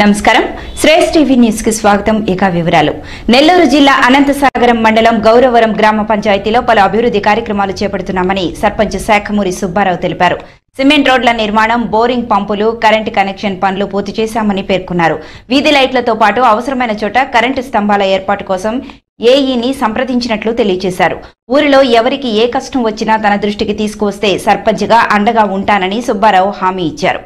నమస్కారం Shresh TV news కి స్వాగతం ఇక వివరాలు నెల్లూరు జిల్లా అనంతసాగరం మండలం గౌరవరం గ్రామ పంచాయతీలో పలు అభివృద్ధి కార్యక్రమాలు చేపడుతున్నామని సర్పంచ్ శాఖమూరి సుబ్బారావు తెలిపారు సిమెంట్ రోడ్ల నిర్మాణం బోరింగ్ పంపులు కరెంటు కనెక్షన్ పనులు పూర్తి చేశామని పేర్కొన్నారు వీధి లైట్లతో పాటు అవసరమైన చోట కరెంటు స్తంభాల ఏర్పాటు కోసం ఏఈని సంప్రదించినట్లు తెలియజేశారు ఊరిలో ఎవరికి ఏ కష్టం వచ్చినా తన దృష్టికి తీసుకువస్తే సర్పంచ్గా అండగా ఉంటానని సుబ్బారావు హామీ ఇచ్చారు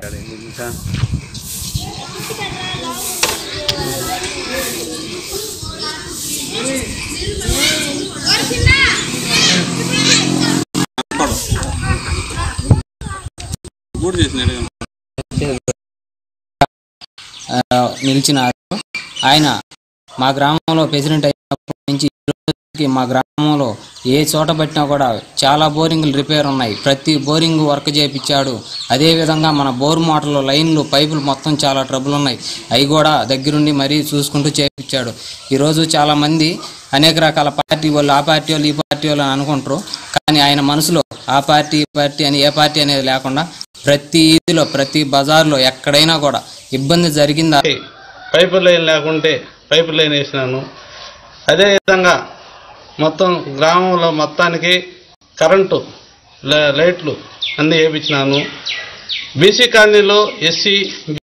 కూడా చేసినాడు ఆ, నిలిచినారు ఆయన మా గ్రామంలో ప్రెసిడెంట్ అయినప్పటి నుంచి ఈ రోజుకి మా గ్రామంలో ఏ చోట పట్టినా కూడా చాలా బోరింగ్లు రిపేర్ ఉన్నాయి ప్రతి బోరింగ్ వర్క్ చేయించాడు అదేవిధంగా మన బోర్ మోటార్లు లైన్లు పైపులు మొత్తం చాలా ట్రబుల్ ఉన్నాయి అవి కూడా దగ్గరుండి మరీ చూసుకుంటూ చేయించాడు ఈరోజు చాలా మంది అనేక రకాల పార్టీ వాళ్ళు ఆ పార్టీ వాళ్ళు ఈ పార్టీ వాళ్ళు అని అనుకుంటారు కానీ ఆయన మనసులో ఆ పార్టీ ఈ పార్టీ అని ఏ పార్టీ అనేది లేకుండా ప్రతి ఇదిలో ప్రతి బజార్లో ఎక్కడైనా కూడా ఇబ్బంది జరిగిందా పైపు లైన్ లేకుంటే పైపు లైన్ వేసినాను అదేవిధంగా మొత్తం గ్రామంలో మొత్తానికి కరెంటు లై- లైట్లు అన్నీ వేయించినాను బీసీ కాలనీలో ఎస్సీ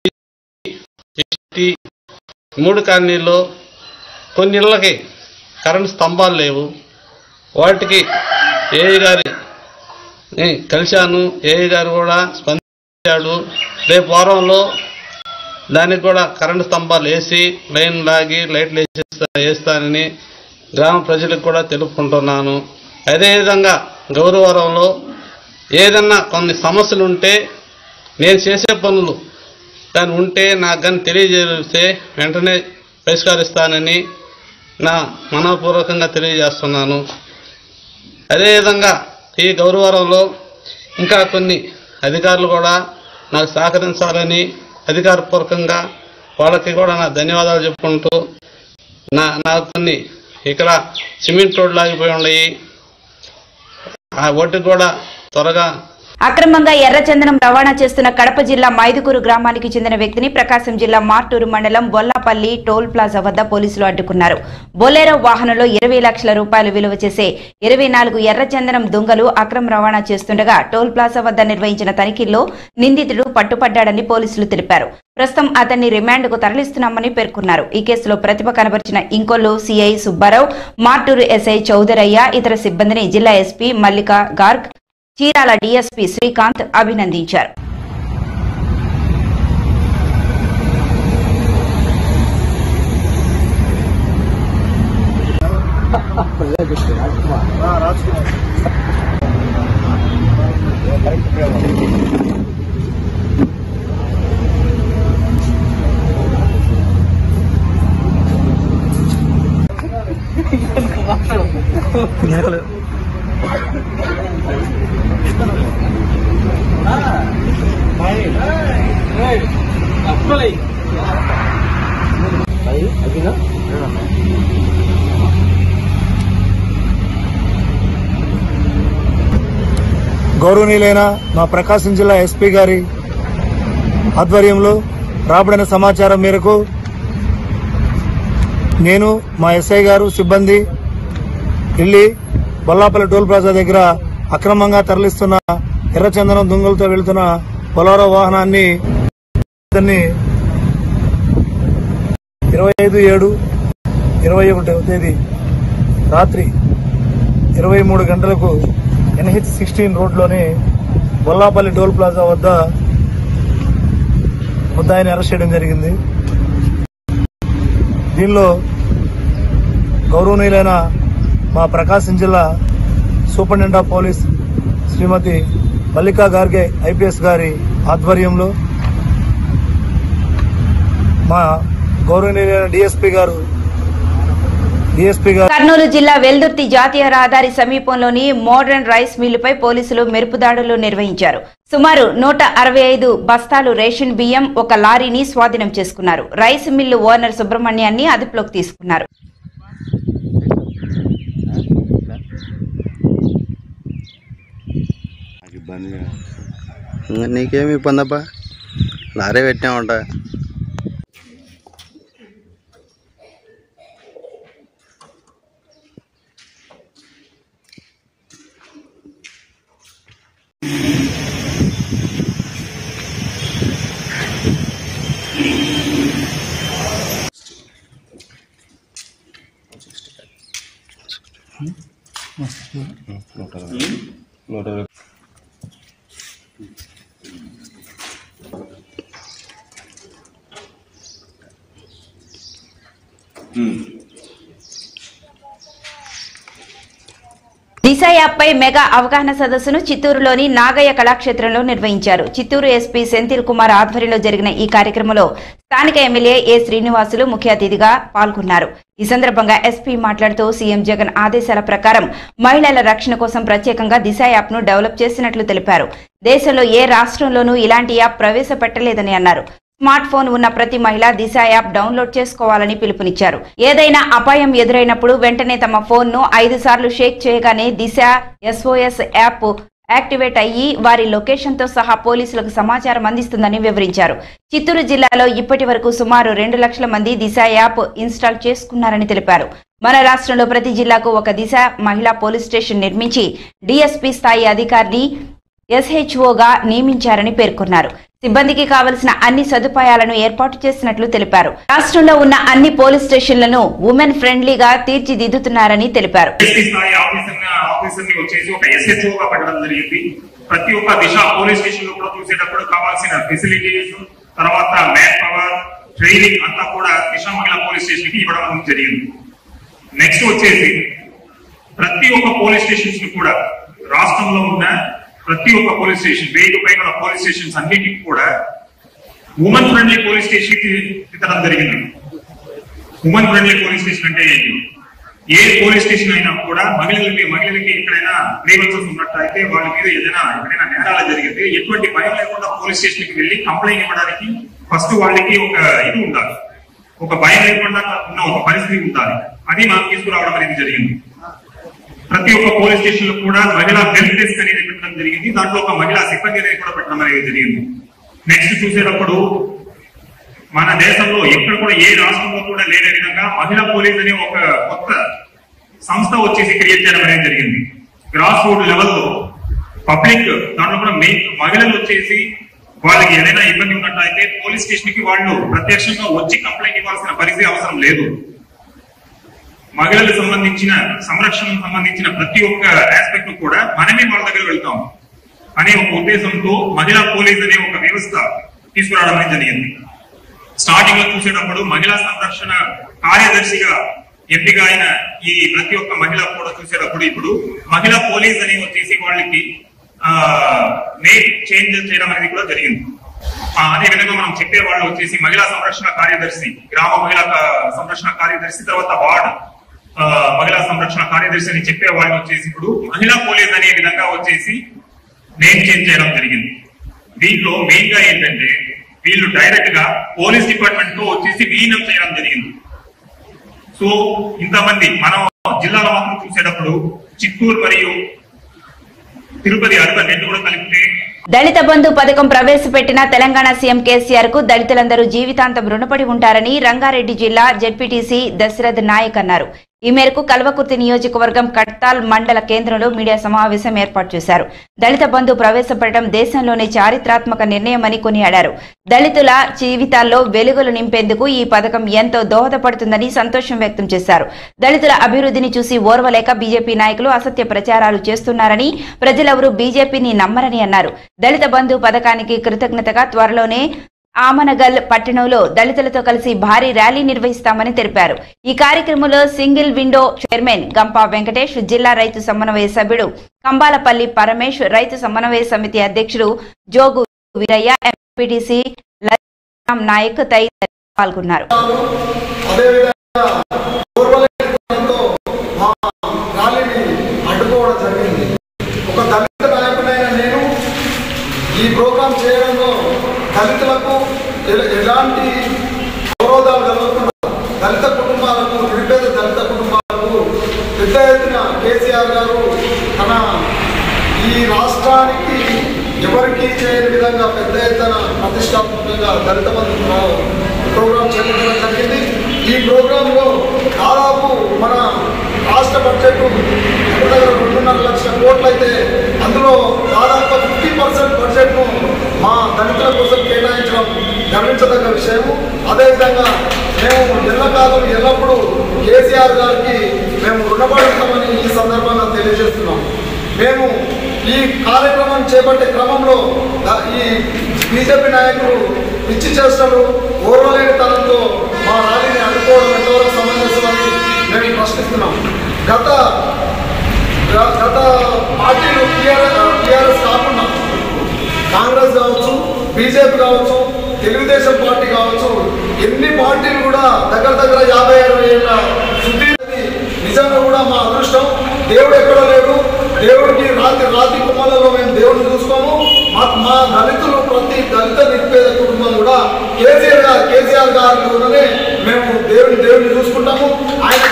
ఎస్టీ మూడు కాలనీలో కొన్ని ఇళ్ళకి కరెంటు స్తంభాలు లేవు వాటికి ఏఈ గారి ని కలిశాను ఏఈ గారు కూడా స్పందించాడు రేపు వారంలో దానికి కూడా కరెంటు స్తంభాలు వేసి లైన్ లాగి లైట్లు వేసేస్తా వేస్తానని గ్రామ ప్రజలకు కూడా తెలుపుకుంటున్నాను అదేవిధంగా గౌరవరంలో ఏదన్నా కొన్ని సమస్యలు ఉంటే నేను చేసే పనులు కానీ ఉంటే నాకు కానీ తెలియజేస్తే వెంటనే పరిష్కరిస్తానని నా మనపూర్వకంగా తెలియజేస్తున్నాను అదేవిధంగా ఈ గౌరవరంలో ఇంకా కొన్ని అధికారులు కూడా నాకు సహకరించాలని అధికారపూర్వకంగా వాళ్ళకి కూడా నా ధన్యవాదాలు చెప్పుకుంటూ నా నాకు కొన్ని ఇక్కడ సిమెంట్ రోడ్లు ఆగిపోయి ఉన్నాయి ఆ వాటికి కూడా త్వరగా అక్రమంగా ఎర్రచందనం రవాణా చేస్తున్న కడప జిల్లా మైదుకూరు గ్రామానికి చెందిన వ్యక్తిని ప్రకాశం జిల్లా మార్టూరు మండలం బొల్లాపల్లి టోల్ ప్లాజా వద్ద పోలీసులు అడ్డుకున్నారు బొలేరో వాహనంలో ఇరవై లక్షల రూపాయలు విలువ చేసే ఇరవై నాలుగు ఎర్రచందనం దొంగలు అక్రమ రవాణా చేస్తుండగా టోల్ ప్లాజా వద్ద నిర్వహించిన తనిఖీల్లో నిందితుడు పట్టుపడ్డాడని పోలీసులు తెలిపారు ప్రస్తుతం అతన్ని రిమాండ్కు తరలిస్తున్నామని పేర్కొన్నారు ఈ కేసులో ప్రతిభ కనబరిచిన ఇంకొల్లు సిఐ సుబ్బారావు మార్టూరు ఎస్ఐ చౌదరయ్య ఇతర సిబ్బందిని జిల్లా ఎస్పీ మల్లిక గార్గ్ చీరాల డీఎస్పీ శ్రీకాంత్ అభినందించారు గౌరవనీయులైన మా ప్రకాశం జిల్లా ఎస్పీ గారి ఆధ్వర్యంలో రాబడిన సమాచారం మేరకు నేను మా ఎస్ఐ గారు సిబ్బంది వెళ్ళి బొల్లాపల్లి టోల్ ప్లాజా దగ్గర అక్రమంగా తరలిస్తున్న ఎర్రచందనం దొంగలతో వెళ్తున్న పొలారో వాహనాన్ని ఇతన్ని ఇరవై ఐదు ఏడు ఇరవై ఒకటవ తేదీ రాత్రి ఇరవై మూడు గంటలకు ఎన్హెచ్ సిక్స్టీన్ రోడ్లోని బొల్లాపల్లి టోల్ ప్లాజా వద్ద ముద్దాయిని అరెస్ట్ చేయడం జరిగింది దీనిలో గౌరవనీయులైన మా ప్రకాశం జిల్లా superintendent of police Srimathi Mallika Garg IPS గారి ఆధ్వర్యంలో మా గౌరవనీయులైన డిఎస్పీ గారు డిఎస్పీ గారు కర్నూలు జిల్లా వెల్దుర్తి జాతీయ రహదారి సమీపంలోని మోడర్న్ రైస్ మిల్లుపై పోలీసులు మెరుపు దాడులు నిర్వహించారు సుమారు నూట అరవై ఐదు బస్తాలు రేషన్ బియ్యం ఒక లారీని స్వాధీనం చేసుకున్నారు రైస్ మిల్లు ఓనర్ సుబ్రహ్మణ్యాన్ని అదుపులోకి తీసుకున్నారు ఇంకా నీకేమి ఇబ్బంది అబ్బా లారీ పెట్టినామంట దిశ యాప్పై మెగా అవగాహన సదస్సును చిత్తూరులోని నాగయ్య కళాక్షేత్రంలో నిర్వహించారు చిత్తూరు ఎస్పీ సెంథిల్ కుమార్ ఆధ్వర్యంలో జరిగిన ఈ కార్యక్రమంలో స్థానిక ఎమ్మెల్యే ఏ శ్రీనివాసులు ముఖ్య అతిథిగా పాల్గొన్నారు ఈ సందర్భంగా ఎస్పీ మాట్లాడుతూ సీఎం జగన్ ఆదేశాల ప్రకారం మహిళల రక్షణ కోసం ప్రత్యేకంగా దిశ యాప్ ను డెవలప్ చేసినట్లు తెలిపారు దేశంలో ఏ రాష్ట్రంలోనూ ఇలాంటి యాప్ ప్రవేశపెట్టలేదని అన్నారు స్మార్ట్ ఫోన్ ఉన్న ప్రతి మహిళ దిశ యాప్ డౌన్లోడ్ చేసుకోవాలని పిలుపునిచ్చారు ఏదైనా అపాయం ఎదురైనప్పుడు వెంటనే తమ ఫోన్ ను ఐదు సార్లు షేక్ చేయగానే దిశ ఎస్ఓఎస్ యాప్ యాక్టివేట్ అయ్యి వారి లొకేషన్ తో సహా పోలీసులకు సమాచారం అందిస్తుందని వివరించారు చిత్తూరు జిల్లాలో ఇప్పటి వరకు సుమారు రెండు లక్షల మంది దిశ యాప్ ఇన్స్టాల్ చేసుకున్నారని తెలిపారు మన రాష్ట్రంలో ప్రతి జిల్లాకు ఒక దిశ మహిళా పోలీస్ స్టేషన్ నిర్మించి డీఎస్పీ స్థాయి అధికారిని ఎస్హెచ్ఓగా నియమించారని పేర్కొన్నారు సిబ్బందికి కావలసిన అన్ని సదుపాయాలను ఏర్పాటు చేసినట్లు తెలిపారు రాష్ట్రంలో ఉన్న అన్ని పోలీస్ స్టేషన్లను ఉమెన్ ఫ్రెండ్లీగా తీర్చిదిద్దుతున్నారని తెలిపారు ఎస్పీ స్థాయి ఆఫీసర్ ఆఫీసర్ ని వచ్చేసి ఒక ఎస్హెచ్ఓ గా పెట్టడం జరిగింది ప్రతి ఒక్క దిశ పోలీస్ స్టేషన్ లో కూడా చూసేటప్పుడు కావాల్సిన ఫెసిలిటీస్ తర్వాత మ్యాన్ పవర్ ట్రైనింగ్ అంతా కూడా దిశ మహిళా పోలీస్ స్టేషన్ కి ఇవ్వడం జరిగింది నెక్స్ట్ వచ్చేసి ప్రతి ఒక్క పోలీస్ స్టేషన్స్ ని కూడా రాష్ట్రంలో ఉన్న ప్రతి ఒక్క పోలీస్ స్టేషన్ వెయ్యి పైన ఉన్న పోలీస్ స్టేషన్స్ అన్నిటికీ కూడా ఉమెన్ ఫ్రెండ్లీ పోలీస్ స్టేషన్ కి ఇవ్వడం జరిగింది ఉమెన్ ఫ్రెండ్లీ పోలీస్ స్టేషన్ అంటే ఏంటి ఏ పోలీస్ స్టేషన్ అయినా కూడా మహిళలకి మహిళలకి ఎక్కడైనా గ్రీవెన్సెస్ ఉన్నట్టయితే వాళ్ళ మీద ఏదైనా ఎక్కడైనా నేరాలు జరిగితే ఎటువంటి భయం లేకుండా పోలీస్ స్టేషన్ కి వెళ్ళి కంప్లైంట్ ఇవ్వడానికి ఫస్ట్ వాళ్ళకి ఒక ఇది ఉండాలి ఒక భయం లేకుండా ఉన్న ఒక పరిస్థితి ఉండాలి అది మనం తీసుకురావడం అనేది జరిగింది ప్రతి ఒక్క పోలీస్ స్టేషన్ లో కూడా మహిళా హెల్ప్ డెస్క్ అనేది పెట్టడం జరిగింది దాంట్లో ఒక మహిళా సిబ్బంది అనేది కూడా పెట్టడం అనేది జరిగింది నెక్స్ట్ చూసేటప్పుడు మన దేశంలో ఎక్కడ కూడా ఏ రాష్ట్రంలో కూడా లేని విధంగా మహిళా పోలీస్ అనే ఒక కొత్త సంస్థ వచ్చేసి క్రియేట్ చేయడం అనేది జరిగింది గ్రాస్ రూట్ లెవెల్లో పబ్లిక్ దాంట్లో కూడా మెయిన్ మహిళలు వచ్చేసి వాళ్ళకి ఏదైనా ఇబ్బంది ఉన్నట్లయితే పోలీస్ స్టేషన్ కి వాళ్ళు ప్రత్యక్షంగా వచ్చి కంప్లైంట్ ఇవ్వాల్సిన పరిస్థితి అవసరం లేదు మహిళలకు సంబంధించిన సంరక్షణకు సంబంధించిన ప్రతి ఒక్క ఆస్పెక్ట్ కూడా మనమే వాళ్ళ దగ్గర వెళ్తాం అనే ఒక ఉద్దేశంతో మహిళా పోలీస్ అనే ఒక వ్యవస్థ తీసుకురావడం అనేది జరిగింది స్టార్టింగ్ లో చూసేటప్పుడు మహిళా సంరక్షణ కార్యదర్శిగా ఎంపిక అయిన ఈ ప్రతి ఒక్క మహిళ కూడా చూసేటప్పుడు ఇప్పుడు మహిళా పోలీస్ అని వచ్చేసి వాళ్ళకి ఆ నేమ్ చేంజ్ చేయడం అనేది కూడా జరిగింది ఆ, అదే విధంగా మనం చెప్పే వాళ్ళు వచ్చేసి మహిళా సంరక్షణ కార్యదర్శి గ్రామ మహిళా కా- సంరక్షణ కార్యదర్శి తర్వాత వార్డ్ ఆ, మహిళా సంరక్షణ కార్యదర్శి అని చెప్పే వాళ్ళు వచ్చేసి ఇప్పుడు మహిళా పోలీస్ అనే విధంగా వచ్చేసి నేమ్ చేంజ్ చేయడం జరిగింది దీంట్లో మెయిన్ గా ఏంటంటే వీళ్ళు డైరెక్ట్ గా పోలీస్ డిపార్ట్మెంట్ తో వచ్చేసి విలీనం చేయడం జరిగింది సో ఇంతమంది మనం జిల్లాలో మాత్రం చూసేటప్పుడు చిత్తూరు మరియు తిరుపతి అర్బన్ రెండు కూడా కలిపితే దళిత బంధు పథకం ప్రవేశపెట్టిన తెలంగాణ సీఎం కేసీఆర్ కు దళితులందరూ జీవితాంతం రుణపడి ఉంటారని రంగారెడ్డి జిల్లా జెడ్పీటీసీ దశరథ్ నాయక్ అన్నారు ఈ మేరకు కల్వకుర్తి నియోజకవర్గం కట్తాల్ మండల కేంద్రంలో మీడియా సమావేశం ఏర్పాటు చేశారు దళిత బంధు ప్రవేశపెట్టడం దేశంలోనే చారిత్రాత్మక నిర్ణయమని కొనియాడారు దళితుల జీవితాల్లో వెలుగులు నింపేందుకు ఈ పథకం ఎంతో దోహదపడుతుందని సంతోషం వ్యక్తం చేశారు దళితుల అభివృద్ధిని చూసి ఓర్వలేక బీజేపీ నాయకులు అసత్య ప్రచారాలు చేస్తున్నారని ప్రజలెవరూ బీజేపీని నమ్మరని అన్నారు దళిత బంధు పథకానికి కృతజ్ఞతగా త్వరలోనే ఆమనగల్ పట్టణంలో దళితులతో కలిసి భారీ ర్యాలీ నిర్వహిస్తామని తెలిపారు ఈ కార్యక్రమంలో single window chairman Gampa Venkatesh జిల్లా రైతు సమన్వయ సభ్యుడు కంబాలపల్లి పరమేష్ రైతు సమన్వయ సమితి అధ్యక్షుడు జోగు వీరయ్య ఎంపీటీసీ లలితారాం నాయక్ తదితరులు పాల్గొన్నారు అదేవిధంగా పూర్వలేఖనంతో మా ర్యాలీని అడ్డుకోవడం జరిగింది ఒక దళిత నాయకుడైన నేను ఈ ప్రోగ్రాం చేయడంలో దళితులకు ఎల- ఎలాంటి అవరోధాలు కలగకుండా దళిత కుటుంబాలకు నిరుపేద దళిత కుటుంబాలకు పెద్ద ఎత్తున కేసీఆర్ గారు తన ఈ రాష్ట్రానికి ఎవరికీ చేయని విధంగా పెద్ద ఎత్తున ప్రతిష్టాత్మకంగా దళిత బంధు ప్ర- ప్రోగ్రాం చేపట్టడం జరిగింది ఈ ప్రోగ్రాంలో దాదాపు మన రాష్ట్ర బడ్జెట్ దగ్గర దగ్గర రెండున్నర లక్షల కోట్లు అయితే అందులో దాదాపు ఫిఫ్టీ పర్సెంట్ బడ్జెట్ను మా దళితుల కోసం కేటాయించడం గర్వించదగ్గ విషయము అదేవిధంగా మేము ఎల్లకాలం ఎల్లప్పుడూ కేసీఆర్ గారికి మేము రుణపడి ఉంటామని ఈ సందర్భంగా తెలియజేస్తున్నాం మేము ఈ కార్యక్రమం చేపట్టే క్రమంలో ద- ఈ బీజేపీ నాయకులు పిచ్చి చేష్టలు ఓర్వలేని తనంతో మా ర్యాలీని అడ్డుకోవడం ఎంతవరకు సమంజసం ప్రశ్నిస్తున్నాం గత గ- గత పార్టీలు టీఆర్ఎస్ కాకుండా కాంగ్రెస్ కావచ్చు బీజేపీ కావచ్చు తెలుగుదేశం పార్టీ కావచ్చు ఎన్ని పార్టీలు కూడా దగ్గర దగ్గర యాభై అరవై ఏళ్ళ శుద్ధి నిజంగా కూడా మా అదృష్టం దేవుడు ఎక్కడ లేడు దేవుడికి రాత్రి రాత్రి కుమాలలో మేము దేవుడిని చూసుకోము మా మా దళితులు ప్రతి దళిత నిరుపేద కుటుంబం కూడా కేసీఆర్ గారు కేసీఆర్ గారిలోనే మేము దేవుని దేవుడిని చూసుకుంటాము ఆయన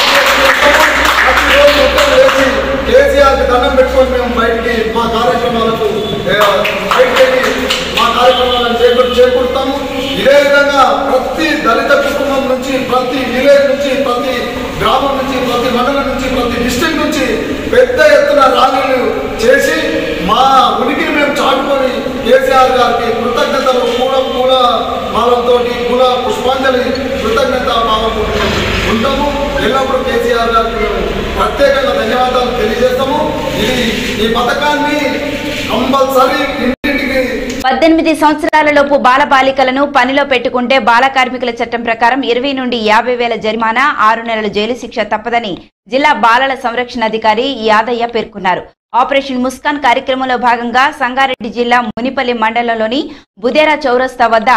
ప్రతిరోజు ఉత్తరం వేసి కేసీఆర్కి దండం పెట్టుకొని మేము బయటికి మా కార్యక్రమాలకు ఏ, బయటికి వెళ్ళి మా కార్యక్రమాలను చేకూర్ చేకూరుతాము ఇదే విధంగా ప్రతి దళిత కుటుంబం నుంచి ప్రతి విలేజ్ నుంచి ప్రతి గ్రామం నుంచి ప్రతి మండలం నుంచి ప్రతి డిస్ట్రిక్ట్ నుంచి పెద్ద ఎత్తున ర్యాలీలు చేసి మా ఉనికిని మేము చాటుకొని కేసీఆర్ గారికి కృతజ్ఞతలు పూల పూల మాలంతో పూల పుష్పాంజలి కృతజ్ఞత భావంతో ఉంటాము ఎల్లప్పుడూ కేసీఆర్ గారికి మేము ప్రత్యేకంగా ధన్యవాదాలు తెలియజేస్తాము ఇది ఈ పథకాన్ని కంపల్సరీ ఇంటింటికి పద్దెనిమిది సంవత్సరాల లోపు బాలబాలికలను పనిలో పెట్టుకుంటే బాల కార్మికుల చట్టం ప్రకారం ఇరవై నుండి యాభై వేల జరిమానా ఆరు నెలల జైలు శిక్ష తప్పదని జిల్లా బాలల సంరక్షణ అధికారి యాదయ్య పేర్కొన్నారు ఆపరేషన్ ముస్కాన్ కార్యక్రమంలో భాగంగా సంగారెడ్డి జిల్లా మునిపల్లి మండలంలోని బుదేరా చౌరస్తా వద్ద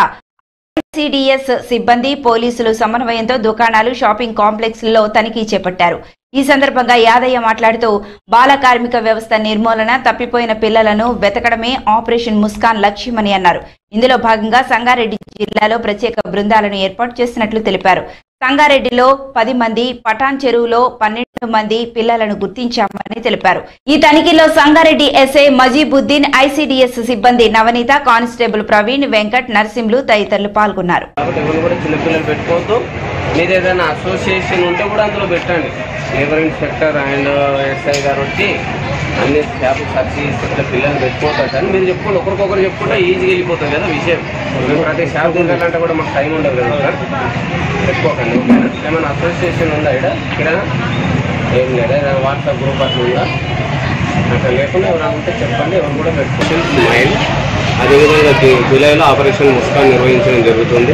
సిడిఎస్ సిబ్బంది పోలీసులు సమన్వయంతో దుకాణాలు షాపింగ్ కాంప్లెక్స్లలో తనిఖీ చేపట్టారు ఈ సందర్భంగా యాదయ్య మాట్లాడుతూ బాల కార్మిక వ్యవస్థ నిర్మూలన తప్పిపోయిన పిల్లలను వెతకడమే ఆపరేషన్ ముస్కాన్ లక్ష్యమని అన్నారు ఇందులో భాగంగా సంగారెడ్డి జిల్లాలో ప్రత్యేక బృందాలను ఏర్పాటు చేసినట్లు తెలిపారు సంగారెడ్డిలో పది మంది పటాన్ చెరువులో పన్నెండు మంది పిల్లలను గుర్తించామని తెలిపారు ఈ తనిఖీలో సంగారెడ్డి ఎస్ఐ మజీబుద్దీన్ ఐసీడీఎస్ సిబ్బంది నవనీత కానిస్టేబుల్ ప్రవీణ్ వెంకట్ నర్సింలు తదితరులు పాల్గొన్నారు కాబట్టి ఎవరు కూడా చిన్నపిల్లలు పెట్టుకోవద్దు మీరు ఏదైనా అసోసియేషన్ ఉంటే కూడా అందులో పెట్టండి లేబర్ ఇన్స్పెక్టర్ అండ్ ఎస్ఐ గారు వచ్చి అన్ని షాపు సర్చ్ చేసి ఇట్లా పిల్లలు పెట్టుకోవద్దు కానీ మీరు చెప్పుకోండి ఒకరికొకరు చెప్పుకుంటే ఈజీగా వెళ్ళిపోతుంది కదా విషయం మేము ప్రతి షాప్ తిరగాలంటే కూడా మాకు టైం ఉండదు కదా సార్ పెట్టుకోకండి ఓకేనా ఏమైనా అసోసియేషన్ ఉందా ఇక్కడ కిరాణా ఏం లేదా ఏదైనా వాట్సాప్ గ్రూప్ అట్లా ఉందా అట్లా లేకుండా ఎవరైనా ఉంటే చెప్పండి ఎవరు కూడా పెట్టుకోండి మైండ్ అదేవిధంగా జూ- జూలైలో ఆపరేషన్ ముస్కాన్ నిర్వహించడం జరుగుతుంది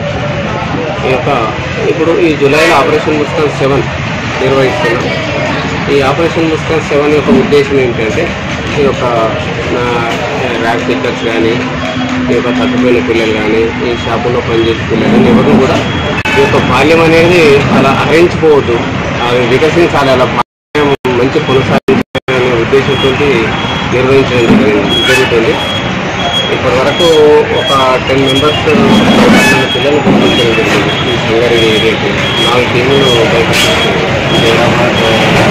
ఈ యొక్క ఇప్పుడు ఈ జూలైలో ఆపరేషన్ ముస్కాన్ సెవెన్ నిర్వహిస్తున్నాం ఈ ఆపరేషన్ ముస్కాన్ సెవెన్ యొక్క ఉద్దేశం ఏంటంటే ఈ యొక్క ర్యాక్ పిక్కర్స్ కానీ ఈ యొక్క తప్పిపోయిన పిల్లలు కానీ ఈ షాపుల్లో పనిచేసే పిల్లలు ఎవరు కూడా ఈ యొక్క బాల్యం అనేది అలా అహించిపోవద్దు అవి వికసించాలి అలా బాల్యం మంచి కొనసాగించాలనే ఉద్దేశంతో నిర్వహించడం జరిగింది జరుగుతుంది ఇప్పటి వరకు ఒక టెన్ మెంబర్స్ పిల్లలు గుర్తించడం జరిగింది ఈ సంగారెడ్డి ఏరియాకి నాలుగు టీములు బయట హైదరాబాద్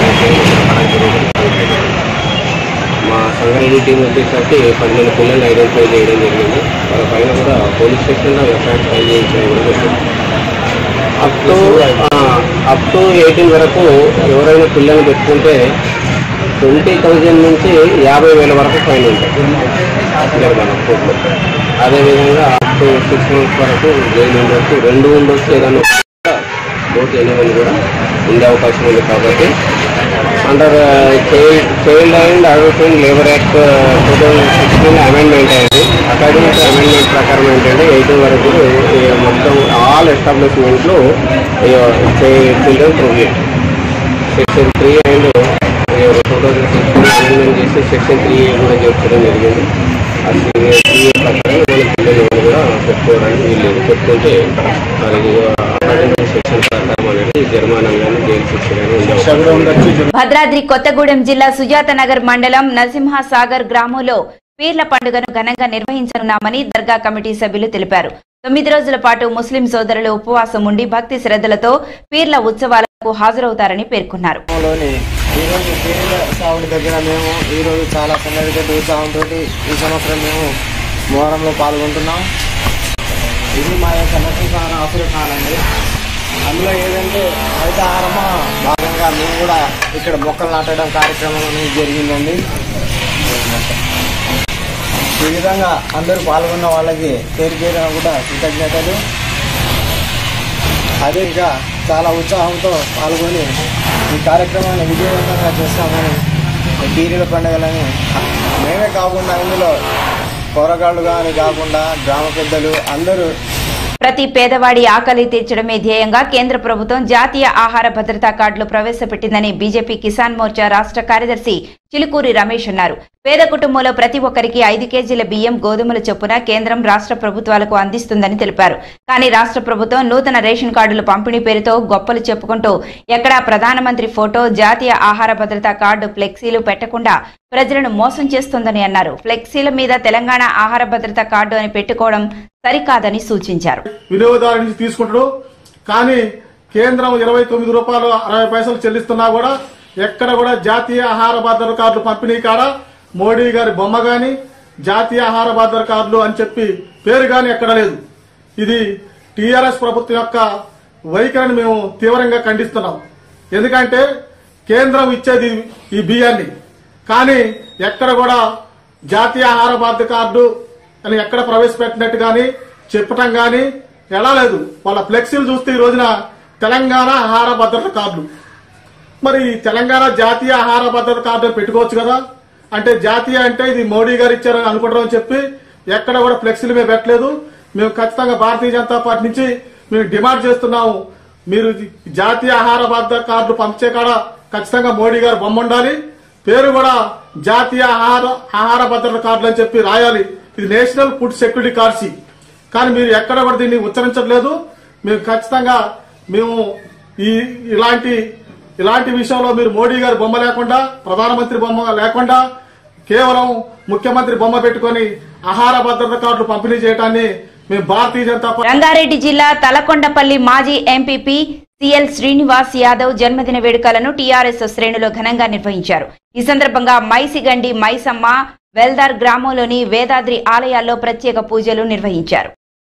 మా సంగారెడ్డి టీం వచ్చేసరికి పన్నెండు పిల్లల్ని ఐడెంటిఫై చేయడం జరిగింది వాళ్ళ పైన కూడా పోలీస్ స్టేషన్లో ఎఫ్ఐఆర్ ఫైల్ చేయించడం కూడా జరిగింది up to up to eighteen వరకు ఎవరైనా పిల్లల్ని పెట్టుకుంటే ట్వంటీ థౌజండ్ నుంచి యాభై వేల వరకు ఫైన్ ఉంటాయి జరిమానా కోర్టులో అదేవిధంగా అప్ టు సిక్స్ మంత్స్ వరకు జైలు ఉండొచ్చు రెండు ఉండొచ్చు ఏదైనా బోత్ ఎనివన్ కూడా ఉండే అవకాశం ఉంది కాబట్టి under child child and adult labour act two thousand sixteen amendment అయింది అకాడమిక్ అమెండ్మెంట్ ప్రకారం ఏంటంటే ఎయిటీన్ వరకు ఈ మొత్తం ఆల్ ఎస్టాబ్లిష్మెంట్లు children provision section three and two thousand sixteen amendment చేసి సెక్షన్ త్రీ కూడా చేర్చడం జరిగింది ఆ త్రీ ప్రకారం మన పిల్లలు ఎవరు కూడా పెట్టుకోవడానికి వీల్లేదు పెట్టుకుంటే వాళ్ళకి అకాడమిక్ సెక్షన్ ప్రకారం అనేది జరిమానా కానీ జైలు శిక్ష కానీ ఉండే అవకాశం ఉంది. భద్రాద్రి కొత్తగూడెం జిల్లా సుజాత నగర్ మండలం నరసింహసాగర్ గ్రామంలో పీర్ల పండుగను ఘనంగా నిర్వహించనున్నామని దర్గా కమిటీ సభ్యులు తెలిపారు తొమ్మిది రోజుల పాటు ముస్లిం సోదరులు ఉపవాసం ఉండి భక్తి శ్రద్ధలతో పీర్ల ఉత్సవాలకు హాజరవుతారని పేర్కొన్నారు లోని ఈరోజు పీర్ల సాగుడి దగ్గర మేము ఈరోజు చాలా సందడితో ఉత్సాహంతో ఈ సంవత్సరం మేము మోహరంలో పాల్గొంటున్నాం ఇది మా యొక్క నక్షత్ర ఆసుర కాలండి అందులో ఏదంటే హరితహారమ భాగంగా మేము కూడా ఇక్కడ మొక్కలు నాటడం కార్యక్రమం అనేది జరిగిందండి ఈ విధంగా అందరూ పాల్గొన్న వాళ్ళకి పేరు పేరున కూడా కృతజ్ఞతలు అదే ఇక చాలా ఉత్సాహంతో పాల్గొని ఈ కార్యక్రమాన్ని విజయవంతంగా చేస్తామని ఈ పీరీల పండుగలని మేమే కాకుండా ఇందులో పోరగాళ్ళు కానీ కాకుండా గ్రామ పెద్దలు అందరూ ప్రతి పేదవాడి ఆకలి తీర్చడమే ధ్యేయంగా కేంద్ర ప్రభుత్వం జాతీయ ఆహార భద్రతా కార్డులు ప్రవేశపెట్టిందని బీజేపీ కిసాన్ మోర్చా రాష్ట్ర కార్యదర్శి చిలుకూరి రమేష్ అన్నారు పేద కుటుంబంలో ప్రతి ఒక్కరికి ఐదు కేజీల బియ్యం గోధుమల చొప్పున కేంద్రం రాష్ట్ర ప్రభుత్వాలకు అందిస్తుందని తెలిపారు కానీ రాష్ట్ర ప్రభుత్వం నూతన రేషన్ కార్డుల పంపిణీ పేరుతో గొప్పలు చెప్పుకుంటూ ఎక్కడా ప్రధానమంత్రి ఫోటో జాతీయ ఆహార భద్రతా కార్డు ఫ్లెక్సీలు పెట్టకుండా ప్రజలను మోసం చేస్తోందని అన్నారు ఫ్లెక్సీల మీద తెలంగాణ ఆహార భద్రతా కార్డు అని పెట్టుకోవడం సరికాదని సూచించారు వినియోగదారు నుంచి తీసుకుంటాడు కానీ కేంద్రం ఇరవై తొమ్మిది రూపాయలు అరవై పైసలు చెల్లిస్తున్నా కూడా ఎక్కడ కూడా జాతీయ ఆహార భద్రత కార్డులు పంపిణీ కాడ మోడీ గారి బొమ్మ గాని జాతీయ ఆహార భద్రత కార్డులు అని చెప్పి పేరు గాని ఎక్కడ లేదు ఇది టీఆర్ఎస్ ప్రభుత్వం యొక్క వైఖరిని మేము తీవ్రంగా ఖండిస్తున్నాం ఎందుకంటే కేంద్రం ఇచ్చేది ఈ బియ్యాన్ని కానీ ఎక్కడ కూడా జాతీయ ఆహార భద్రత కార్డు అని ఎక్కడ ప్రవేశపెట్టినట్టు గాని చెప్పటం గాని ఎలా లేదు వాళ్ళ ఫ్లెక్సీలు చూస్తే ఈ రోజున తెలంగాణ ఆహార భద్రత కార్డులు మరి తెలంగాణ జాతీయ ఆహార భద్రత కార్డు అని పెట్టుకోవచ్చు కదా అంటే జాతీయ అంటే ఇది మోడీ గారు ఇచ్చారని అనుకుంటారని చెప్పి ఎక్కడ కూడా ఫ్లెక్సీలు మేము పెట్టలేదు మేము ఖచ్చితంగా భారతీయ జనతా పార్టీ నుంచి మేము డిమాండ్ చేస్తున్నాము మీరు జాతీయ ఆహార భద్రత కార్డు పంపించే కాడ ఖచ్చితంగా మోడీ గారు బొమ్మ ఉండాలి పేరు కూడా జాతీయ ఆహార ఆహార భద్రత కార్డులు అని చెప్పి రాయాలి ఇది నేషనల్ ఫుడ్ సెక్యూరిటీ కార్డ్స్ కానీ మీరు ఎక్కడ కూడా దీన్ని ఉచ్చరించట్లేదు మేము ఖచ్చితంగా మేము ఈ ఇలాంటి ఇలాంటి విషయంలో మీరు మోడీ గారి బొమ్మ లేకుండా ప్రధానమంత్రి బొమ్మ లేకుండా కేవలం ముఖ్యమంత్రి బొమ్మ పెట్టుకొని ఆహార భద్రత కార్డులు పంపిణీ చేయడాన్ని మేము భారతీయ జనతా పార్టీ రంగారెడ్డి జిల్లా తలకొండపల్లి మాజీ ఎంపీపీ సిఎల్ శ్రీనివాస్ యాదవ్ జన్మదిన వేడుకలను టీఆర్ఎస్ శ్రేణులు ఘనంగా నిర్వహించారు ఈ సందర్భంగా మైసిగండి మైసమ్మ వెల్దార్ గ్రామంలోని వేదాద్రి ఆలయాల్లో ప్రత్యేక పూజలు నిర్వహించారు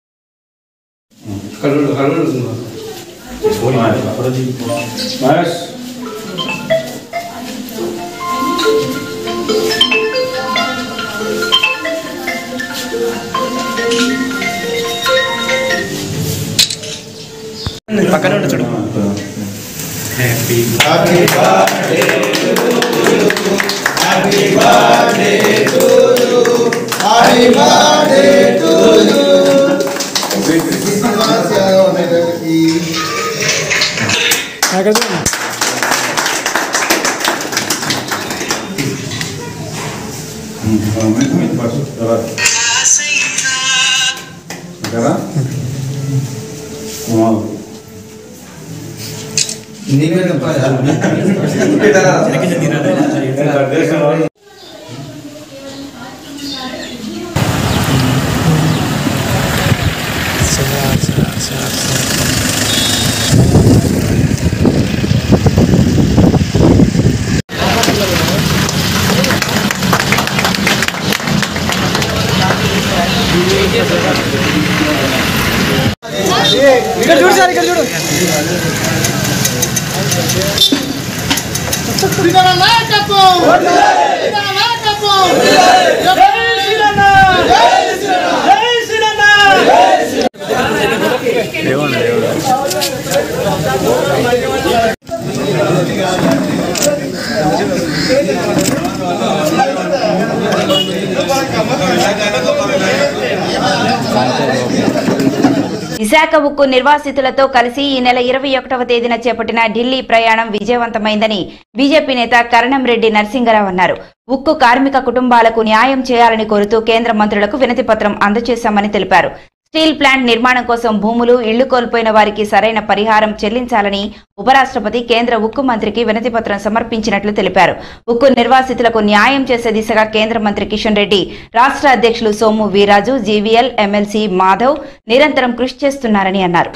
విశాఖ ఉక్కు నిర్వాసితులతో కలిసి ఈ నెల ఇరవై ఒకటవ తేదీన చేపట్టిన ఢిల్లీ ప్రయాణం విజయవంతమైందని బీజేపీ నేత కరణం రెడ్డి నరసింగరావు అన్నారు ఉక్కు కార్మిక కుటుంబాలకు న్యాయం చేయాలని కోరుతూ కేంద్ర మంత్రులకు వినతి పత్రం అందజేశామని తెలిపారు స్టీల్ ప్లాంట్ నిర్మాణం కోసం భూములు ఇళ్లు కోల్పోయిన వారికి సరైన పరిహారం చెల్లించాలని ఉపరాష్ట్రపతి కేంద్ర ఉక్కు మంత్రికి వినతి పత్రం సమర్పించినట్లు తెలిపారు ఉక్కు నిర్వాసితులకు న్యాయం చేసే దిశగా కేంద్ర మంత్రి కిషన్ రెడ్డి రాష్ట్ర అధ్యక్షులు సోము వీరాజు జీవీఎల్ ఎమ్మెల్సీ మాధవ్ నిరంతరం కృషి చేస్తున్నారని అన్నారు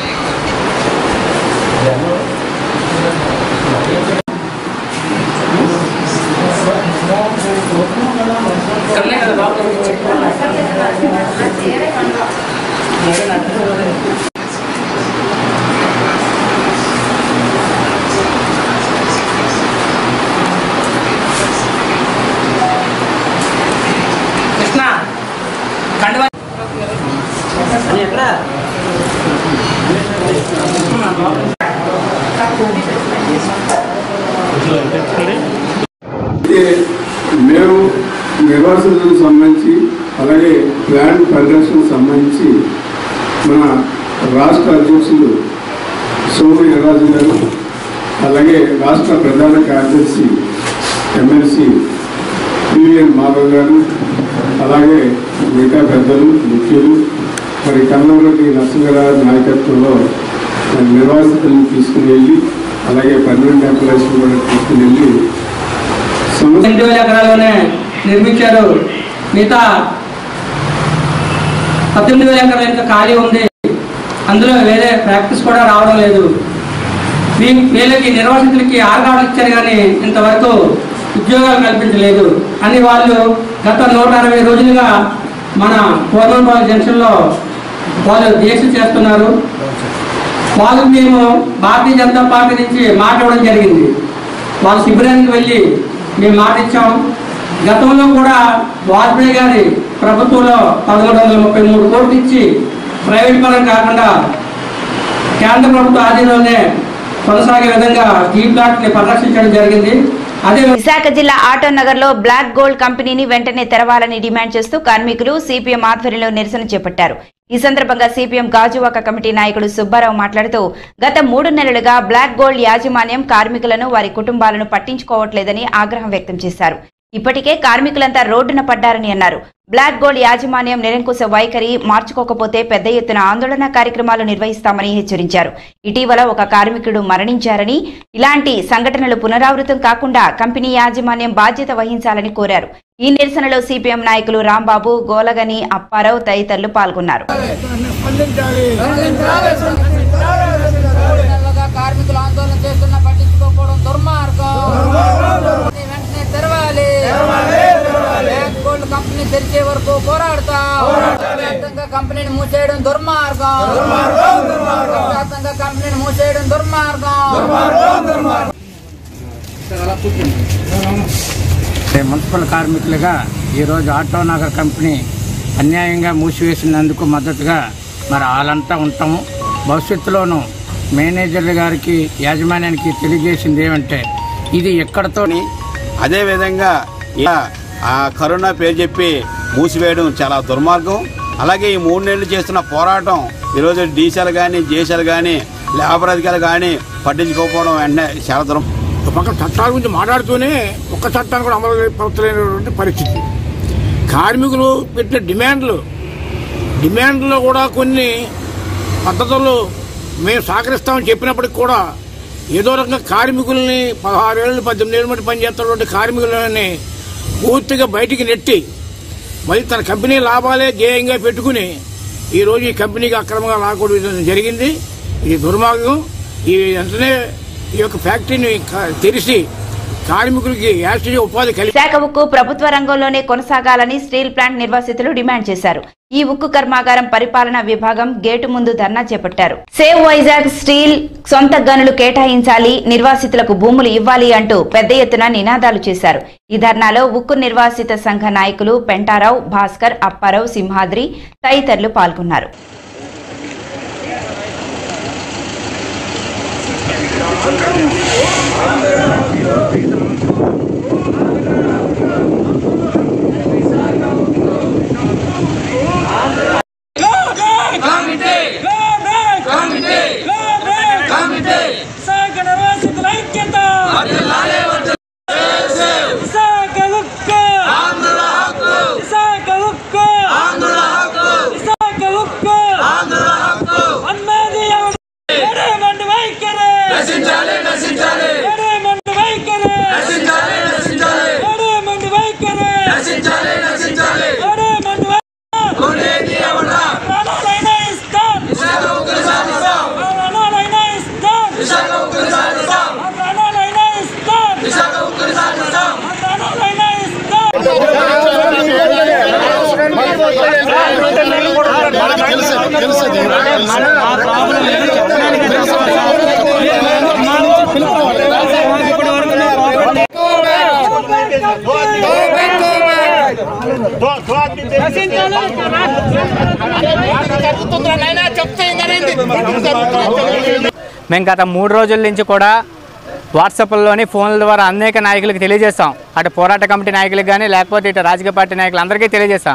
అయితే మేము నిర్వాసితులకు సంబంధించి అలాగే ప్లాంట్ పరిరక్షణకు సంబంధించి మన రాష్ట్ర అధ్యక్షులు సోము రాజు గారు అలాగే రాష్ట్ర ప్రధాన కార్యదర్శి ఎమ్మెల్సీ పివిఎన్ మాధవ్ గారు అలాగే మిగతా పెద్దలు ముఖ్యులు మరి కన్నూరుకి నరసింహరావు నాయకత్వంలో మరి నిర్వాసితులను తీసుకుని వెళ్ళి అలాగే పన్నెండు ఎంప్లాయీస్ కూడా తీసుకుని వెళ్ళి సమస్య రెండు వేల ఎకరాల్లోనే నిర్మించారు మిగతా పద్దెనిమిది వేల ఎకరాలు ఇంకా ఖాళీ ఉంది అందులో వేరే ప్రాక్టీస్ కూడా రావడం లేదు వీ- వీళ్ళకి నిర్వాసితులకి ఆర్గాడు ఇచ్చారు కానీ ఇంతవరకు ఉద్యోగాలు కల్పించలేదు అని వాళ్ళు గత నూట అరవై రోజులుగా మన పూర్వంపాల జంక్షన్లో వాళ్ళు దీక్ష చేస్తున్నారు వాళ్ళకు మేము భారతీయ జనతా పార్టీ నుంచి మాట ఇవ్వడం జరిగింది వాళ్ళ శిబిరానికి వెళ్ళి మేము మాట ఇచ్చాం గతంలో కూడా వాజ్పేయి గారి ప్రభుత్వంలో పదమూడు వందల ముప్పై మూడు కోట్లు ఇచ్చి ప్రైవేట్ పరం కాకుండా కేంద్ర ప్రభుత్వ ఆధీనంలోనే కొనసాగే విధంగా స్టీల్ ప్లాంట్ ని పరిరక్షించడం జరిగింది అదే విశాఖ జిల్లా ఆటో నగర్ లో బ్లాక్ గోల్డ్ కంపెనీని వెంటనే తెరవాలని డిమాండ్ చేస్తూ కార్మికులు సిపిఎం ఆధ్వర్యంలో నిరసన చేపట్టారు ఈ సందర్భంగా సిపిఎం గాజువాక కమిటీ నాయకుడు సుబ్బారావు మాట్లాడుతూ గత మూడు నెలలుగా బ్లాక్ గోల్డ్ యాజమాన్యం కార్మికులను వారి కుటుంబాలను పట్టించుకోవట్లేదని ఆగ్రహం వ్యక్తం చేశారు ఇప్పటికే కార్మికులంతా రోడ్డున పడ్డారని అన్నారు బ్లాక్ గోల్డ్ యాజమాన్యం నిరంకుశ వైఖరి మార్చుకోకపోతే పెద్ద ఎత్తున ఆందోళన కార్యక్రమాలు నిర్వహిస్తామని హెచ్చరించారు ఇటీవల ఒక కార్మికుడు మరణించారని ఇలాంటి సంఘటనలు పునరావృతం కాకుండా కంపెనీ యాజమాన్యం బాధ్యత వహించాలని కోరారు ఈ నిరసనలో సిపిఎం నాయకులు రాంబాబు గోలగని అప్పారావు తదితరులు పాల్గొన్నారు నెలలుగా కార్మికులు ఆందోళన చేస్తున్న పట్టించుకోకపోవడం దుర్మార్గం వెంటనే తెరవాలి బ్లాక్ గోల్డ్ కంపెనీ తెరిచే వరకు పోరాడతాం వ్యాప్తంగా కంపెనీని మూసేయడం దుర్మార్గం వ్యాప్తంగా కంపెనీని మూసేయడం దుర్మార్గం మున్సిపల్ కార్మికులుగా ఈరోజు ఆటో నగర్ కంపెనీ అన్యాయంగా మూసివేసినందుకు మద్దతుగా మరి వాళ్ళంతా ఉంటాము భవిష్యత్తులోనూ మేనేజర్లు గారికి యాజమాన్యానికి తెలియజేసింది ఏమంటే ఇది ఎక్కడతోని అదేవిధంగా ఇలా ఆ కరోనా పేరు చెప్పి మూసివేయడం చాలా దుర్మార్గం అలాగే ఈ మూడు నెలలు చేస్తున్న పోరాటం ఈరోజు డీసీలు కానీ జేసీలు కానీ లేబర్ అధికారులు కానీ పట్టించుకోకపోవడం వెంటనే చాలా దుర్మ ఒక పక్క చట్టాల గురించి మాట్లాడుతూనే ఒక్క చట్టాన్ని కూడా అమలు పరచలేనటువంటి పరిస్థితి కార్మికులు పెట్టిన డిమాండ్లు డిమాండ్లో కూడా కొన్ని పద్ధతులు మేము సహకరిస్తామని చెప్పినప్పటికి కూడా ఏదో రకంగా కార్మికుల్ని పదహారేళ్ళు పద్దెనిమిది ఏళ్ళు బట్టి పనిచేస్తున్నటువంటి కార్మికులని పూర్తిగా బయటికి నెట్టి మళ్ళీ తన కంపెనీ లాభాలే ధ్యేయంగా పెట్టుకుని ఈరోజు ఈ కంపెనీకి అక్రమంగా లాగకూడదు జరిగింది ఇది దుర్మార్గం ఈ వెంటనే ఈ యొక్క ఫ్యాక్టరీని క- తెరిచి కార్మికులకి యాక్చువల్లీ ఉపాధి కలిగి విశాఖ ఉక్కు ప్రభుత్వ రంగంలోనే కొనసాగాలని స్టీల్ ప్లాంట్ నిర్వాసితులు డిమాండ్ చేశారు ఈ ఉక్కు కర్మాగారం పరిపాలనా విభాగం గేటు ముందు ధర్నా చేపట్టారు సేవ్ వైజాగ్ స్టీల్ సొంత గనులు కేటాయించాలి నిర్వాసితులకు భూములు ఇవ్వాలి అంటూ పెద్ద ఎత్తున నినాదాలు చేశారు ఈ ధర్నాలో ఉక్కు నిర్వాసిత సంఘ నాయకులు పెంటారావు భాస్కర్ అప్పారావు సింహాద్రి తదితరులు పాల్గొన్నారు నశించాలి నశించాలి నశించాలి నశించాలి నశించాలి నశించాలి కొనేది ఎవడా విశాఖ ఉగ్గులు సాధిస్తాం విశాఖ ఉగ్గులు సాధిస్తాం విశాఖ ఉగ్గులు సాధిస్తాం మేము గత మూడు రోజుల నుంచి కూడా వాట్సాప్లోని ఫోన్ల ద్వారా అనేక నాయకులకు తెలియజేస్తాం అటు పోరాట కమిటీ నాయకులకు కానీ లేకపోతే ఇటు రాజకీయ పార్టీ నాయకులు అందరికీ తెలియజేస్తాం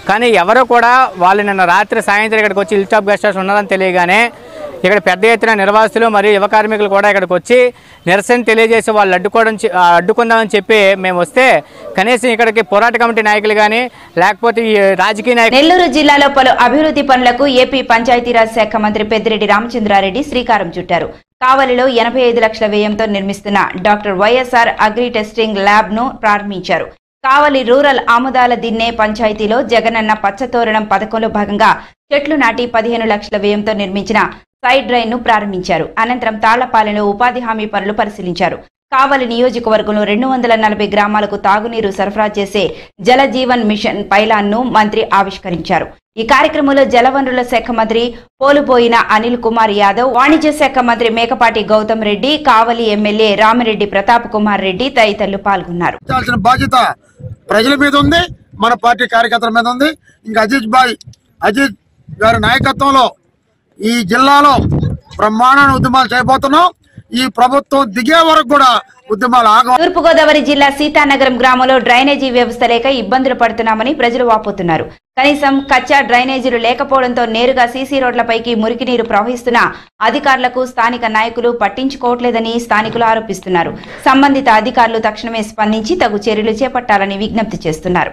కానీ ఎవరు కూడా వాళ్ళు నిన్న రాత్రి సాయంత్రం ఇక్కడికి వచ్చి హిల్ టాప్ గెస్ట్ హౌస్ ఉన్నదని తెలియగానే ఇక్కడ పెద్ద ఎత్తున నిర్వాసితులు మరియు యువ కార్మికులు కూడా ఇక్కడికి వచ్చి నిరసన తెలియజేసి వాళ్ళు అడ్డుకోవడం చె- ఆ, అడ్డుకుందామని చెప్పి మేము వస్తే కనీసం ఇక్కడికి పోరాట కమిటీ నాయకులు కానీ లేకపోతే ఈ రాజకీయ నాయకులు నెల్లూరు జిల్లాలో పలు అభివృద్ధి పనులకు ఏపీ పంచాయతీరాజ్ శాఖ మంత్రి పెద్దిరెడ్డి రామచంద్రారెడ్డి శ్రీకారం చుట్టారు కావలిలో ఎనభై ఐదు లక్షల వ్యయంతో నిర్మిస్తున్న doctor YSR agri testing lab ను ప్రారంభించారు కావలి రూరల్ ఆముదాల దిన్నే పంచాయతీలో జగనన్న పచ్చతోరణం పథకంలో భాగంగా చెట్లు నాటి పదిహేను లక్షల వ్యయంతో నిర్మించిన సైడ్ డ్రైన్ ను ప్రారంభించారు అనంతరం తాళ్లపాలెంలో ఉపాధి హామీ పనులు పరిశీలించారు కావలి నియోజకవర్గంలో రెండు వందల నలభై గ్రామాలకు తాగునీరు సరఫరా చేసే జల జీవన్ మిషన్ పైలాన్ ను మంత్రి ఆవిష్కరించారు ఈ కార్యక్రమంలో జలవనరుల శాఖ మంత్రి పోలుపోయిన అనిల్ కుమార్ యాదవ్ వాణిజ్య శాఖ మంత్రి మేకపాటి గౌతమ్ రెడ్డి కావలి ఎమ్మెల్యే రామిరెడ్డి ప్రతాప్ కుమార్ రెడ్డి తదితరులు పాల్గొన్నారు చేయాల్సిన బాధ్యత ప్రజల మీద ఉంది మన పార్టీ కార్యకర్తల మీద ఉంది ఇంకా అజిత్ బాయ్ అజిత్ గారి నాయకత్వంలో ఈ జిల్లాలో బ్రహ్మాండ ఉద్యమాలు చేయబోతున్నాం ఈ ప్రభుత్వం దిగే వరకు కూడా ఉద్యమాలు ఆగ తూర్పుగోదావరి జిల్లా సీతానగరం గ్రామంలో డ్రైనేజీ వ్యవస్థ లేక ఇబ్బందులు పడుతున్నామని ప్రజలు వాపోతున్నారు కనీసం కచ్చా డ్రైనేజీలు లేకపోవడంతో నేరుగా సీసీ రోడ్లపైకి మురికి నీరు ప్రవహిస్తున్నా అధికారులకు స్థానిక నాయకులు పట్టించుకోవట్లేదని స్థానికులు ఆరోపిస్తున్నారు సంబంధిత అధికారులు తక్షణమే స్పందించి తగు చర్యలు చేపట్టాలని విజ్ఞప్తి చేస్తున్నారు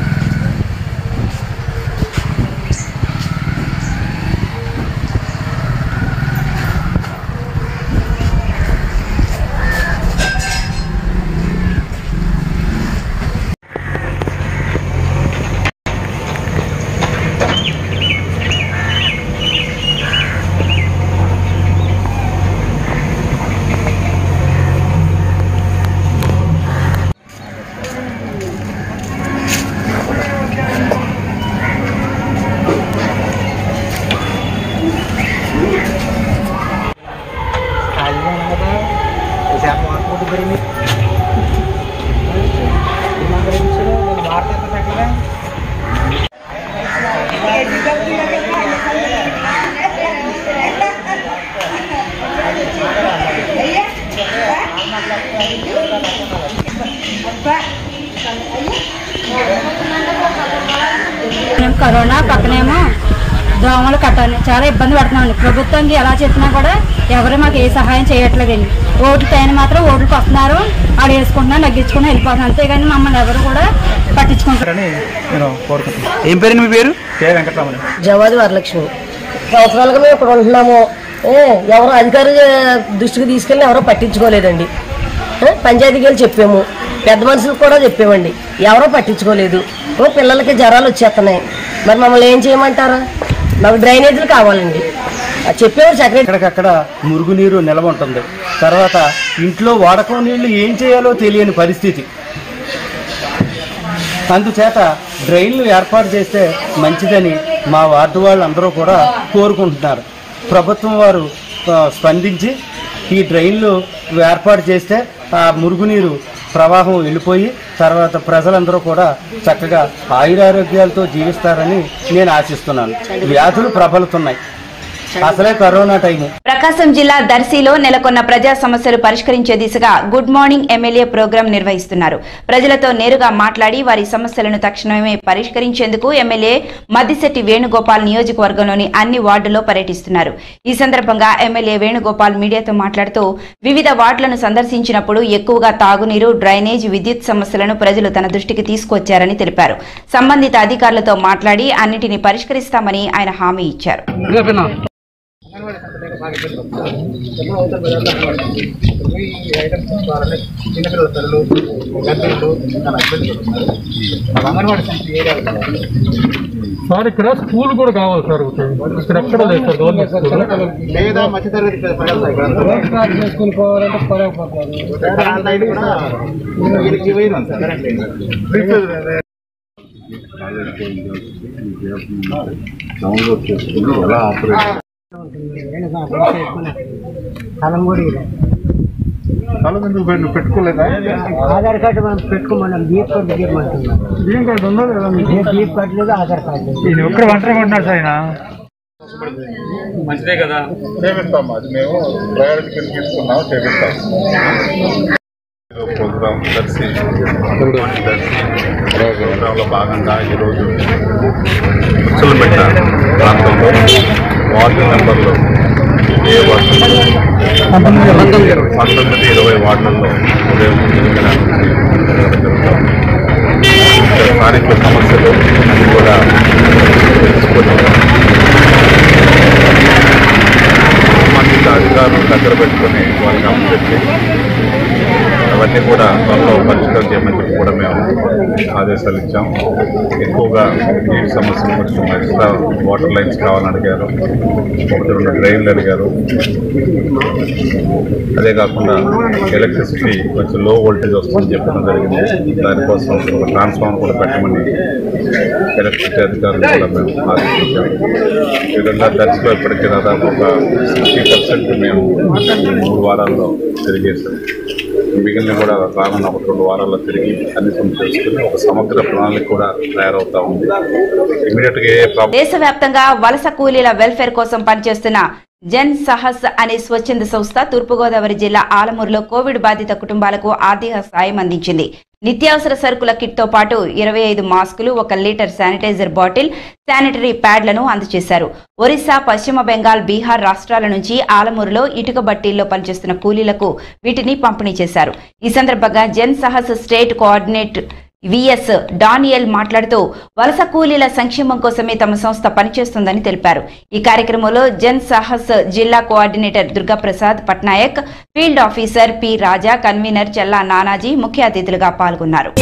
మేము కరోనా పక్కనేమో దోమలు కట్టాలి చాలా ఇబ్బంది పడుతున్నామండి ప్రభుత్వానికి ఎలా చెప్పినా కూడా ఎవరు మాకు ఏ సహాయం చేయట్లేదండి ఓట్లు పైన మాత్రం ఓట్లకు వస్తున్నారు ఆడు వేసుకుంటున్నారు నగ్గించుకుని వెళ్ళిపోతున్నారు అంతేగాని మమ్మల్ని ఎవరు కూడా పట్టించుకుంటారని నేను కోరుకుంటున్నాను ఏం పేరు మీ పేరు కే వెంకటరమణ జవాది వరలక్ష్మి సంవత్సరాలుగా మేము ఇక్కడ ఉంటున్నాము ఏ, ఎవరు అధికారి దృష్టికి తీసుకెళ్ళి ఎవరో పట్టించుకోలేదండి ఏ, పంచాయతీకి వెళ్ళి చెప్పాము పెద్ద మనుషులకు కూడా చెప్పామండి ఎవరో పట్టించుకోలేదు ఓ పిల్లలకి జ్వరాలు వచ్చేస్తున్నాయి మరి మమ్మల్ని ఏం చేయమంటారు మాకు డ్రైనేజీలు కావాలండి అది చెప్పేవారు సెక్రటరీ ఎక్కడికక్కడ మురుగునీరు నిల్వ ఉంటుంది తర్వాత ఇంట్లో వాడకం నీళ్లు ఏం చేయాలో తెలియని పరిస్థితి అందుచేత డ్రైన్లు ఏర్పాటు చేస్తే మంచిదని మా వార్డు వాళ్ళందరూ కూడా కోరుకుంటున్నారు ప్రభుత్వం వారు ఆ, స్పందించి ఈ డ్రైన్లు ఏర్పాటు చేస్తే ఆ మురుగునీరు ప్రవాహం వెళ్ళిపోయి తర్వాత ప్రజలందరూ కూడా చక్కగా ఆయురారోగ్యాలతో జీవిస్తారని నేను ఆశిస్తున్నాను వ్యాధులు ప్రబలుతున్నాయి అసలే కరోనా టైము ప్రకాశం జిల్లా దర్శిలో నెలకొన్న ప్రజా సమస్యలు పరిష్కరించే దిశగా గుడ్ మార్నింగ్ ఎమ్మెల్యే ప్రోగ్రాం నిర్వహిస్తున్నారు ప్రజలతో నేరుగా మాట్లాడి వారి సమస్యలను తక్షణమే పరిష్కరించేందుకు ఎమ్మెల్యే మద్దిశెట్టి వేణుగోపాల్ నియోజకవర్గంలోని అన్ని వార్డుల్లో పర్యటిస్తున్నారు ఈ సందర్భంగా ఎమ్మెల్యే వేణుగోపాల్ మీడియాతో మాట్లాడుతూ వివిధ వార్డులను సందర్శించినప్పుడు ఎక్కువగా తాగునీరు డ్రైనేజ్ విద్యుత్ సమస్యలను ప్రజలు తన దృష్టికి తీసుకొచ్చారని తెలిపారు సంబంధిత అధికారులతో మాట్లాడి అన్నింటినీ పరిష్కరిస్తామని ఆయన హామీ ఇచ్చారు సార్ ఇక్కడ స్కూల్ కూడా కావాలి సార్ ఒకటి. ఇక్కడ ఎక్కడ లేదు సార్ గవర్నమెంట్ స్కూల్ లేదా మధ్యతరగతి చేసుకోవాలంటే డౌన్లోడ్ చేసుకుని ఎలా ఆపరేట్ స్థలం ఎందుకు పెట్టు పెట్టుకోలేదా ఆధార్ కార్డు మనం పెట్టుకోమన్నాం బిఎఫ్ కార్డు తీయమంటున్నాం బియ్యం కార్డు ఉందా లేదా మీకు? బిఎఫ్ కార్డు లేదు ఆధార్ కార్డు లేదు ఈయన ఒక్కరు ఒంటరిగా ఉంటున్నాడు సార్ ఆయన మంచిదే కదా చేపిస్తాం అది మేము ప్రయారిటీ కింద తీసుకున్నాం చేపిస్తాం ప్రోగ్రాం దర్శి దర్శి ప్రోగ్రాంలో భాగంగా ఈరోజు కుచ్చలమెట్ట ప్రాంతంలో వార్డు నెంబర్లు ఏ వార్డు పంతొమ్మిది ఇరవై వార్డులలో ఉదయం ఎనిమిది గంటల నుంచి జరుగుతూ ఉంది. ఇక్కడ స్థానిక సమస్యలు అన్ని కూడా తెలుసుకొని సంబంధిత అధికారులను దగ్గర పెట్టుకొని వాళ్ళకి అప్పచెప్పి అవన్నీ కూడా త్వరలో పరిష్కారం చేయమని చెప్పి కూడా మేము ఆదేశాలు ఇచ్చాం ఎక్కువగా నీటి సమస్యలు కొంచెం ఎక్స్ట్రా వాటర్ లైన్స్ కావాలని అడిగారు ఒకటి రెండు డ్రైన్లు అడిగారు అదే కాకుండా ఎలక్ట్రిసిటీ కొంచెం లో వోల్టేజ్ వస్తుందని చెప్పడం జరిగింది దానికోసం ఒక ట్రాన్స్ఫార్మర్ కూడా పెట్టమని ఎలక్ట్రిసిటీ అధికారులు కూడా మేము ఆదేశించాం ఈ విధంగా దర్శలో ఇప్పటికీ దాదాపు ఒక సిక్స్టీ పర్సెంట్ మేము ఈ మూడు వారాల్లో తిరిగేసాం మిగిలిన కూడా రానున్న ఒక రెండు వారాల్లో తిరిగి అన్ని పనులు చేసుకుని ఒక సమగ్ర ప్రణాళిక కూడా తయారవుతా ఉంది ఇమీడియట్ గా ఏ ప్రాబ్లం దేశవ్యాప్తంగా వలస కూలీల వెల్ఫేర్ కోసం పనిచేస్తున్న జన్ సహస్ అనే స్వచ్ఛంద సంస్థ తూర్పుగోదావరి జిల్లా ఆలమూరులో కోవిడ్ బాధిత కుటుంబాలకు ఆర్థిక సాయం అందించింది నిత్యావసర సరుకుల కిట్ తో పాటు ఇరవై ఐదు మాస్కులు ఒక లీటర్ శానిటైజర్ బాటిల్ శానిటరీ ప్యాడ్లను అందజేశారు ఒరిస్సా పశ్చిమ బెంగాల్ బీహార్ రాష్ట్రాల నుంచి ఆలమూరులో ఇటుక బట్టీల్లో పనిచేస్తున్న కూలీలకు వీటిని పంపిణీ చేశారు ఈ సందర్భంగా Jan Sahas state coordinate VS Daniel మాట్లాడుతూ వలస కూలీల సంక్షేమం కోసమే తమ సంస్థ పనిచేస్తుందని తెలిపారు ఈ కార్యక్రమంలో జన్ సాహస్ జిల్లా coordinator Durgaprasad Patnaik field officer P Raja convener Chella Nanaji ముఖ్య అతిథులుగా పాల్గొన్నారు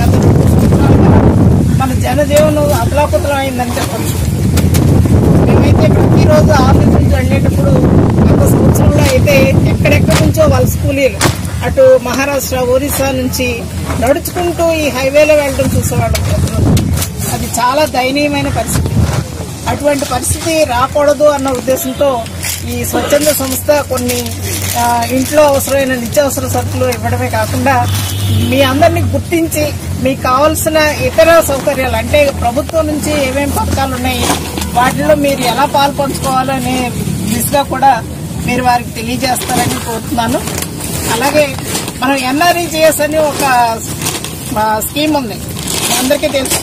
మన జనజీవనం అతలాకుతలం అయిందని చెప్పచ్చు మేమైతే ప్రతిరోజు ఆఫీస్ నుంచి వెళ్ళేటప్పుడు గత సంవత్సరంలో అయితే ఎక్కడెక్కడి నుంచో వలస కూలీలు అటు మహారాష్ట్ర ఒరిస్సా నుంచి నడుచుకుంటూ ఈ హైవేలో వెళ్ళడం చూసేవాళ్ళం ప్రతిరోజు అది చాలా దయనీయమైన పరిస్థితి అటువంటి పరిస్థితి రాకూడదు అన్న ఉద్దేశంతో ఈ స్వచ్ఛంద సంస్థ కొన్ని ఆ, ఇంట్లో అవసరమైన నిత్యావసర సరుకులు ఇవ్వడమే కాకుండా మీ అందరినీ గుర్తించి మీకు కావాల్సిన ఇతర సౌకర్యాలు అంటే ప్రభుత్వం నుంచి ఏమేమి పథకాలు ఉన్నాయి వాటిలో మీరు ఎలా పాలు పంచుకోవాలనే దిశగా కూడా మీరు వారికి తెలియజేస్తారని కోరుతున్నాను అలాగే మనం ఎన్ఆర్ఈజిఎస్ అని ఒక ఆ, స్కీమ్ ఉంది మీ అందరికీ తెలుసు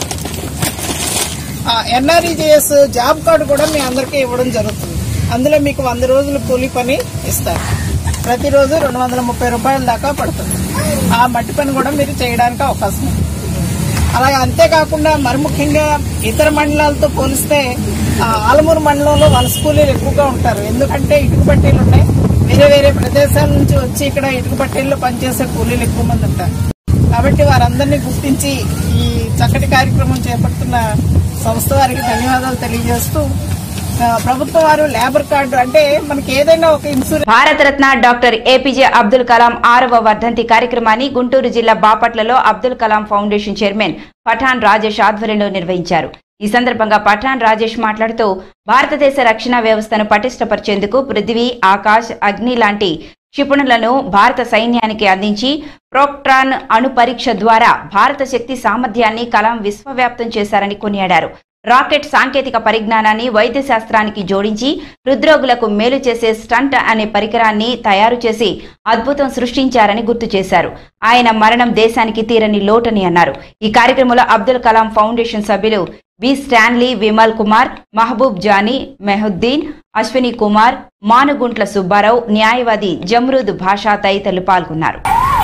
ఎన్ఆర్ఈజిఎస్ జాబ్ కార్డు కూడా మీ అందరికీ ఇవ్వడం జరుగుతుంది అందులో మీకు వంద రోజులు కూలీ పని ఇస్తారు ప్రతిరోజు రెండు వందల ముప్పై రూపాయల దాకా పడుతుంది ఆ మట్టి పని కూడా మీరు చేయడానికి అవకాశం ఉంది అలాగే అంతేకాకుండా మరి ముఖ్యంగా ఇతర మండలాలతో పోలిస్తే ఆ, ఆలమూరు మండలంలో వలస కూలీలు ఎక్కువగా ఉంటారు ఎందుకంటే ఇటుక పట్టీలు ఉన్నాయి వేరే వేరే ప్రదేశాల నుంచి వచ్చి ఇక్కడ ఇటుక పట్టీల్లో పనిచేసే కూలీలు ఎక్కువ మంది ఉంటారు కాబట్టి వారందరినీ గుర్తించి ఈ చక్కటి కార్యక్రమం చేపడుతున్న సంస్థ వారికి ధన్యవాదాలు తెలియజేస్తూ ఆ, ప్రభుత్వం వారు లేబర్ కార్డు అంటే మనకి ఏదైనా ఒక insurance Bharat Ratna doctor APJ Abdul Kalam ఆరవ వర్ధంతి కార్యక్రమాన్ని గుంటూరు జిల్లా బాపట్లలో అబ్దుల్ కలాం ఫౌండేషన్ చైర్మన్ పఠాన్ రాజేష్ ఆధ్వర్యంలో నిర్వహించారు ఈ సందర్భంగా పఠాన్ రాజేష్ మాట్లాడుతూ భారతదేశ రక్షణ వ్యవస్థను పటిష్టపరిచేందుకు పృథివీ ఆకాశ్ అగ్ని లాంటి క్షిపణులను భారత సైన్యానికి అందించి ప్రోక్ట్రాన్ అణు పరీక్ష ద్వారా భారత శక్తి సామర్థ్యాన్ని కలాం విశ్వవ్యాప్తం చేశారని కొనియాడారు రాకెట్ సాంకేతిక పరిజ్ఞానాన్ని వైద్య శాస్త్రానికి జోడించి హృద్రోగులకు మేలు చేసే స్టంట్ అనే పరికరాన్ని తయారు చేసి అద్భుతం సృష్టించారని గుర్తు చేశారు ఆయన మరణం దేశానికి తీరని లోటని అన్నారు ఈ కార్యక్రమంలో అబ్దుల్ కలాం ఫౌండేషన్ సభ్యులు వి స్టాన్లీ విమల్ కుమార్ మహబూబ్ జానీ మెహుద్దీన్ అశ్విని కుమార్ మానుగుంట్ల సుబ్బారావు న్యాయవాది జమ్రూద్ భాషా తదితరులు పాల్గొన్నారు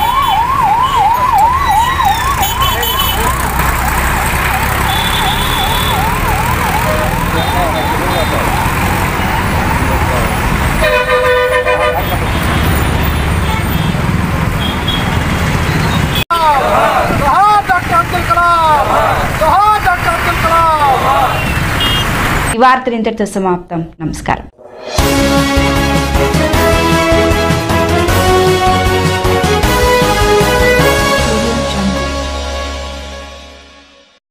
జోహార్ డాక్టర్ అబ్దుల్ కలాం జోహార్ డాక్టర్ అబ్దుల్ కలాం ఈ వార్తలు ఇంతటితో సమాప్తం నమస్కారం